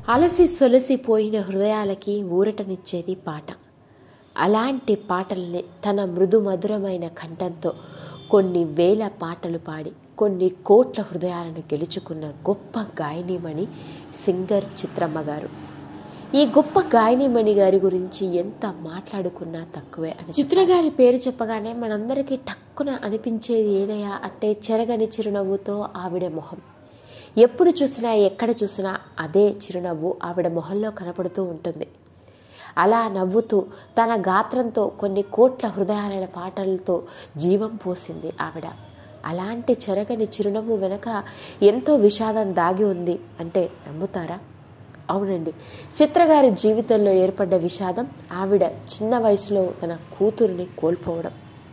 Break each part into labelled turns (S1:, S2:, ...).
S1: అలసి సొలసిపోయిన హృదయాలకి ఊరటనిచ్చేది పాట అలాంటి పాటల్ని తన మృదు మధురమైన కంఠంతో కొన్ని వేల పాటలు పాడి కొన్ని కోట్ల హృదయాలను గెలుచుకున్న గొప్ప గాయనిమణి సింగర్ చిత్రమ్మ గారు ఈ గొప్ప గాయనిమణి గారి గురించి ఎంత మాట్లాడుకున్నా తక్కువే అని చిత్ర గారి పేరు చెప్పగానే మనందరికీ టక్కున అనిపించేది ఏదయ్యా అంటే చెరగని చిరునవ్వుతో ఆవిడ మొహం ఎప్పుడు చూసినా ఎక్కడ చూసినా అదే చిరునవ్వు ఆవిడ మొహంలో కనపడుతూ ఉంటుంది అలా నవ్వుతూ తన గాత్రంతో కొన్ని కోట్ల హృదయాలైన పాటలతో జీవం పోసింది ఆవిడ అలాంటి చెరగని చిరునవ్వు వెనక ఎంతో విషాదం దాగి ఉంది అంటే నమ్ముతారా అవునండి చిత్రగారి జీవితంలో ఏర్పడ్డ విషాదం ఆవిడ చిన్న వయసులో తన కూతురుని కోల్పోవడం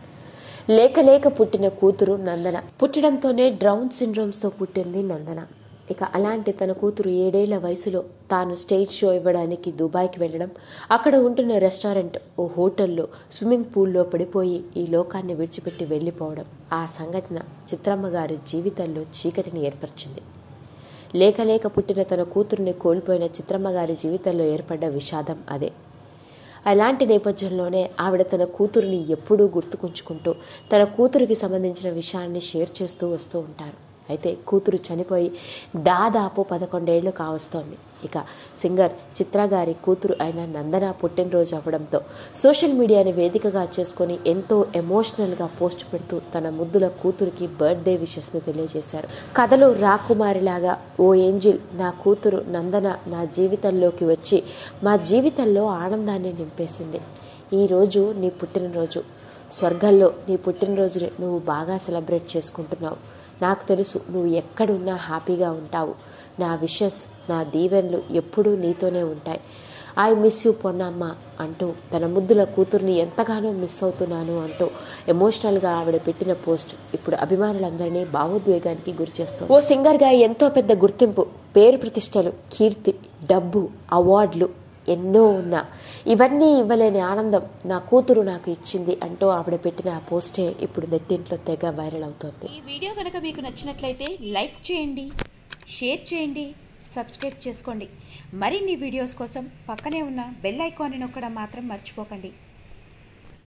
S1: లేక లేక పుట్టిన కూతురు నందన పుట్టడంతోనే డ్రౌన్ సిండ్రోమ్స్తో పుట్టింది నందన ఇక అలాంటి తన కూతురు ఏడేళ్ల వయసులో తాను స్టేజ్ షో ఇవ్వడానికి దుబాయ్కి వెళ్ళడం అక్కడ ఉంటున్న రెస్టారెంట్ ఓ హోటల్లో స్విమ్మింగ్ పూల్లో పడిపోయి ఈ లోకాన్ని విడిచిపెట్టి వెళ్ళిపోవడం ఆ సంఘటన చిత్రమ్మ గారి జీవితంలో చీకటిని ఏర్పరిచింది లేక లేక పుట్టిన తన కూతురుని కోల్పోయిన చిత్రమ్మ గారి జీవితంలో ఏర్పడ్డ విషాదం అదే అలాంటి నేపథ్యంలోనే ఆవిడ తన కూతురుని ఎప్పుడూ గుర్తుకుంచుకుంటూ తన కూతురికి సంబంధించిన విషయాన్ని షేర్ చేస్తూ వస్తూ ఉంటారు అయితే కూతురు చనిపోయి దాదాపు పదకొండేళ్లు కావస్తోంది ఇక సింగర్ చిత్ర గారి కూతురు అయిన నందన పుట్టినరోజు అవ్వడంతో సోషల్ మీడియాని వేదికగా చేసుకొని ఎంతో ఎమోషనల్గా పోస్ట్ పెడుతూ తన ముద్దుల కూతురికి బర్త్డే విషెస్ని తెలియజేశారు కథలో రాకుమారిలాగా ఓ ఏంజిల్ నా కూతురు నందన నా జీవితంలోకి వచ్చి మా జీవితంలో ఆనందాన్ని నింపేసింది ఈరోజు నీ పుట్టినరోజు స్వర్గంలో నీ పుట్టినరోజుని నువ్వు బాగా సెలబ్రేట్ చేసుకుంటున్నావు నాకు తెలుసు నువ్వు ఎక్కడున్నా హ్యాపీగా ఉంటావు నా విషెస్ నా దీవెన్లు ఎప్పుడూ నీతోనే ఉంటాయి ఐ మిస్ యూ పొన్నమ్మ అంటూ తన ముద్దుల కూతుర్ని ఎంతగానో మిస్ అవుతున్నాను అంటూ ఎమోషనల్గా ఆవిడ పెట్టిన పోస్ట్ ఇప్పుడు అభిమానులందరినీ భావోద్వేగానికి గురిచేస్తుంది ఓ సింగర్గా ఎంతో పెద్ద గుర్తింపు పేరు ప్రతిష్టలు కీర్తి డబ్బు అవార్డులు ఎన్నో ఉన్నా ఇవన్నీ ఇవ్వలేని ఆనందం నా కూతురు నాకు ఇచ్చింది అంటూ ఆవిడ పెట్టిన ఆ పోస్టే ఇప్పుడు నెట్టింట్లో తెగ వైరల్ అవుతోంది
S2: ఈ వీడియో కనుక మీకు నచ్చినట్లయితే లైక్ చేయండి షేర్ చేయండి సబ్స్క్రైబ్ చేసుకోండి మరిన్ని వీడియోస్ కోసం పక్కనే ఉన్న బెల్ ఐకాన్ని నొక్కడం మాత్రం మర్చిపోకండి